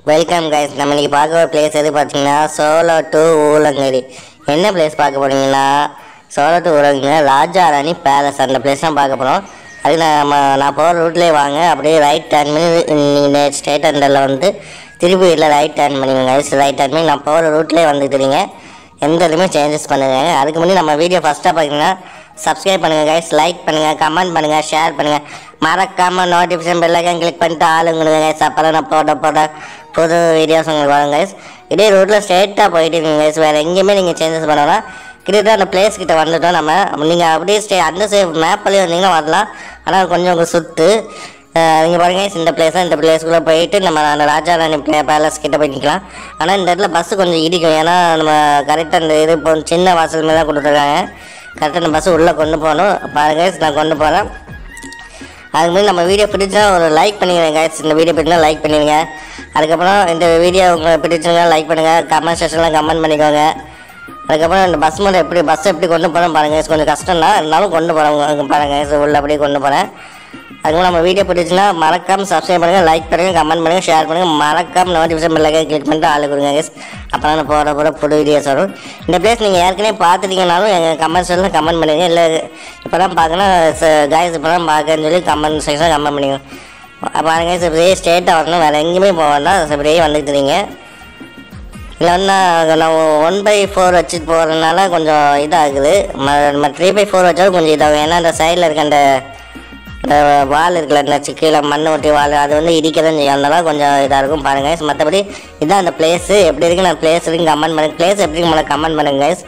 Welcome guys நம்ம இன்னைக்கு பார்க்க ஒரு பிளேஸ் எது பார்த்தீங்கன்னா சோலோ டு ஊலங்கரி என்ன பிளேஸ் பார்க்க போறீங்கன்னா சோலோ டு ஊலங்கரி ராஜா ராணி பேலஸ் அந்த பிளேஸ் தான் பார்க்க போகிறோம் அதுக்கு நம்ம நான் போகிற ரூட்லேயே வாங்க அப்படியே ரைட் டர்ன் பண்ணி நீங்கள் ஸ்டேட் அண்டரில் வந்து திருப்பி இல்லை ரைட் டர்ன் பண்ணிக்கோங்க கைஸ் ரைட் டர்ன் பண்ணி நான் போகிற ரூட்லேயே வந்துக்கிறீங்க எந்த இதுவுமே சேஞ்சஸ் பண்ணுங்க அதுக்கு முன்னாடி நம்ம வீடியோ ஃபஸ்ட்டாக பார்த்தீங்கன்னா சப்ஸ்கிரைப் பண்ணுங்கள் கைஸ் லைக் பண்ணுங்கள் கமெண்ட் பண்ணுங்கள் ஷேர் பண்ணுங்கள் மறக்காமல் நோட்டிஃபிகேஷன் பெல்லைக்கன் கிளிக் பண்ணிட்டு ஆளுங்களுக்கு கைஸ் அப்போ நான் போட போட புது வீடியோஸ் உங்களுக்கு வரும் கைஸ் இதே ரோட்டில் ஸ்ட்ரெயிட்டாக போயிட்டு இருக்கீங்க கைஸ் வேறு எங்கேயுமே நீங்கள் சேஞ்சஸ் பண்ணலாம் கிட்டத்தட்ட அந்த பிளேஸ் கிட்ட வந்துட்டோம் நம்ம நீங்கள் அப்படியே ஸ்டே அந்த சைட் மேப்லேயே வந்தீங்கன்னா வரலாம் ஆனால் கொஞ்சம் உங்கள் சுற்று நீங்கள் பாருங்க guys, இந்த பிளேஸ் இந்த பிளேஸ்க்குள்ளே போயிட்டு நம்ம அந்த ராஜா ராணி பேலஸ் கிட்ட போய் நிற்கலாம் ஆனால் இந்த இடத்துல பஸ்ஸு கொஞ்சம் இடிக்கும் ஏன்னா நம்ம கரெக்டாக இந்த இது இப்போ சின்ன வாசல் மேலே தான் கொடுத்துருக்காங்க கரெக்டாக இந்த பஸ்ஸு உள்ளே கொண்டு போகணும் பாருங்க guys, நான் கொண்டு போகிறேன் அதுக்கு முன்னாடி நம்ம வீடியோ பிடிச்சா ஒரு லைக் பண்ணிடுங்க guys இந்த வீடியோ பிடிச்சா லைக் பண்ணிடுங்க அதுக்கப்புறம் இந்த வீடியோ உங்களுக்கு பிடிச்சிருந்தா லைக் பண்ணுங்கள் கமெண்ட் செக்ஷனில் கமெண்ட் பண்ணிக்கோங்க அதுக்கப்புறம் இந்த பஸ் மட்டும் எப்படி பஸ் எப்படி கொண்டு போகிறேன் பாருங்கள் guys. கொஞ்சம் கஷ்டம் தான் இருந்தாலும் கொண்டு போகிறேன் பாருங்கள் guys. உள்ள அப்படியே கொண்டு போகிறேன் அதுக்கு நம்ம வீடியோ பிடிச்சுன்னா மறக்காம சப்ஸ்கிரைப் பண்ணுங்கள் லைக் பண்ணுங்கள் கமெண்ட் பண்ணுங்கள் ஷேர் பண்ணுங்கள் மறக்காம நோட்டிஃபிகேஷன் பெல்லைக்கே கிளிக் பண்ணிட்டு ஆளு கொடுங்க guys. அப்போ தான் போகிற போகிற புது வீடியோஸ் வரும் இந்த பிளேஸ் நீங்கள் ஏற்கனவே பார்த்துட்டீங்கனாலும் எங்கள் கமெண்ட் செக்ஷனில் கமெண்ட் பண்ணுங்க இல்லை இப்போ தான் பார்க்கணும் காய்ஸ் இப்போ தான் பார்க்கன்னு சொல்லி கமெண்ட் செக்ஷனில் கமெண்ட் பண்ணிக்கோங்க பாருங்க guys, இப்படியே ஸ்டேட்டாக வரணும் வேறு எங்கேயுமே போக வேண்டாம் இப்படியே வந்துட்டுறீங்க இல்லைன்னா நான் ஒன் பை ஃபோர் வச்சுட்டு போகிறதுனால கொஞ்சம் இதாகுது நம்ம த்ரீ பை ஃபோர் வச்சாலும் கொஞ்சம் இதாகும் ஏன்னா அந்த சைடில் இருக்க அந்த அந்த வால் இருக்குல்ல இந்த சி- கீழே மண் ஒட்டி வால் அது வந்து இடிக்க தான் செய்யும் அதனால கொஞ்சம் இதாக இருக்கும் பாருங்கள் மற்றபடி இதான் அந்த பிளேஸு எப்படி இருக்கு நான் பிளேஸ் இருக்கு கமெண்ட் பண்ணுங்க பிளேஸ் எப்படி இருக்கு மேலே கமெண்ட் பண்ணுங்க guys.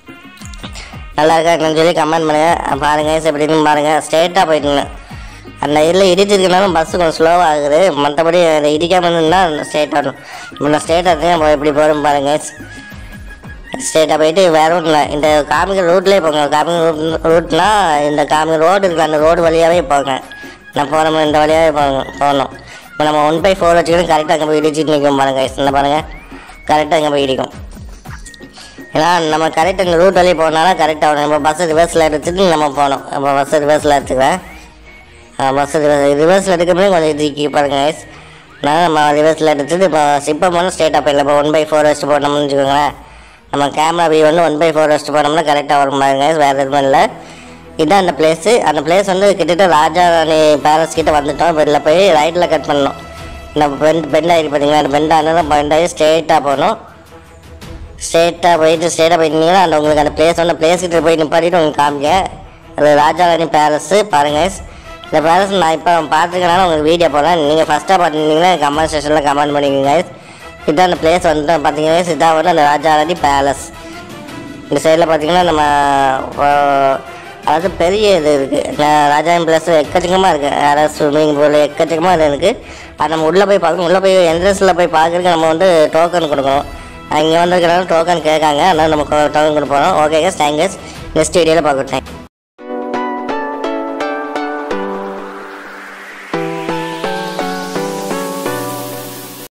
நல்லா இருக்கா என்னன்னு சொல்லி கமெண்ட் பண்ணுங்கள் பாருங்க guys, எப்படி இருக்குன்னு பாருங்கள் ஸ்ட்ரெயிட்டாக போயிட்டுங்க அந்த இதில் இடிச்சிருக்கனாலும் பஸ்ஸு கொஞ்சம் ஸ்லோவாக ஆகுது மற்றபடி அதை இடிக்காமல் இருந்தால் ஸ்ட்ரெயிட் ஆகணும் இப்போ நான் ஸ்ட்ரெயிட்டாக இருக்கேன் எப்படி போகிறோம் பாருங்க ஸ்ட்ரெயிட்டாக போயிட்டு வேற ஒன்றும் இல்லை இந்த காமிக்க ரூட்லேயே போங்க காமிக்க ரூட் ரூட்னா இந்த காமிக்க ரோடு இருக்குது அந்த ரோடு வழியாகவே போங்க நான் போகிற மாதிரி இந்த வழியாகவே போங்க போகணும் இப்போ நம்ம ஒன் பை ஃபோர் வச்சுக்கிட்டு கரெக்டாக அங்கே போய் இடிச்சிட்டு நிற்கும் பாருங்க இந்த பாருங்கள் கரெக்டாக அங்கே போய் இடிக்கும் ஏன்னா நம்ம கரெக்ட் இந்த ரூட் வழியே போனால கரெக்டாக வரும் இப்போ பஸ்ஸு ரிவர்ஸில் எடுத்துட்டு நம்ம போகணும் இப்போ பஸ்ஸு ரிவர்ஸில் எடுத்துக்கிறேன் பஸ்ஸு ரிவர்ஸ் ரிவர்ஸில் எடுக்கிறப்பே கொஞ்சம் இது பாருங்க guys. நான் நம்ம ரிவர்ஸில் எடுத்துட்டு இப்போ சிப்பம் போனால் ஸ்ட்ரெயிட்டாக போயிடலாம் இப்போ ஒன் பை ஃபோர் வச்சுட்டு போனோம்னு வச்சுக்கோங்களேன் நம்ம கேமரா வியூ வந்து ஒன் பை ஃபோர் வச்சுட்டு போனோம்னா கரெக்டாக வரும் பாருங்க guys. வேறு எதுவும் இல்லை இதுதான் அந்த பிளேஸு அந்த பிளேஸ் வந்து கிட்டத்தட்ட ராஜா ராணி பேலஸ் கிட்ட வந்துட்டோம் இப்போ இதில் போய் ரைட்டில் கட் பண்ணணும் இந்த பெண்ட் பெண்ட் ஆகி பார்த்தீங்களா அந்த பெண்ட் ஆனால் பெண்ட் ஆகி ஸ்ட்ரெயிட்டாக போகணும் ஸ்ட்ரெயிட்டாக போயிட்டு ஸ்ட்ரெயிட்டாக போயிட்டீங்கன்னா அந்த உங்களுக்கு அந்த பிளேஸ் வந்து பிளேஸ் கிட்ட போய் நிப்பாட்டிட்டு உங்களுக்கு காமிக்க அது ராஜாராணி பேலஸு பாருங்க guys. இந்த பேலஸ் நான் இப்போ பார்த்துக்கனால உங்களுக்கு வீடியோ போடுறேன் நீங்கள் ஃபஸ்ட்டாக பார்த்துருந்தீங்கன்னா கமெண்ட் செக்ஷனில் கமெண்ட் பண்ணிக்கோங்க guys. இதுதான் அந்த பிளேஸ் வந்து பார்த்தீங்கன்னா guys, இதான் வந்து அந்த ராஜாராணி பேலஸ் இந்த சைடில் பார்த்தீங்கன்னா நம்ம ஆஹ், அதாவது பெரிய இது இருக்குது ராஜாராணி பிளஸ் எக்கச்சக்கமாக இருக்குது அதாவது ஸ்விம்மிங் பூல் எக்கச்சக்கமாக இது இருக்குது அது நம்ம உள்ளே போய் பார்க்கணும் உள்ளே போய் என்ட்ரன்ஸில் போய் பார்க்கறதுக்கு நம்ம வந்து டோக்கன் கொடுக்கணும் இங்கே வந்திருக்கிறனால டோக்கன் கேட்காங்க அதனால் நம்ம டோக்கன் கொடுப்போம் ஓகே கேஸ் தேங்க்ஸ் நெக்ஸ்ட் வீடியோவில் பார்க்கணும்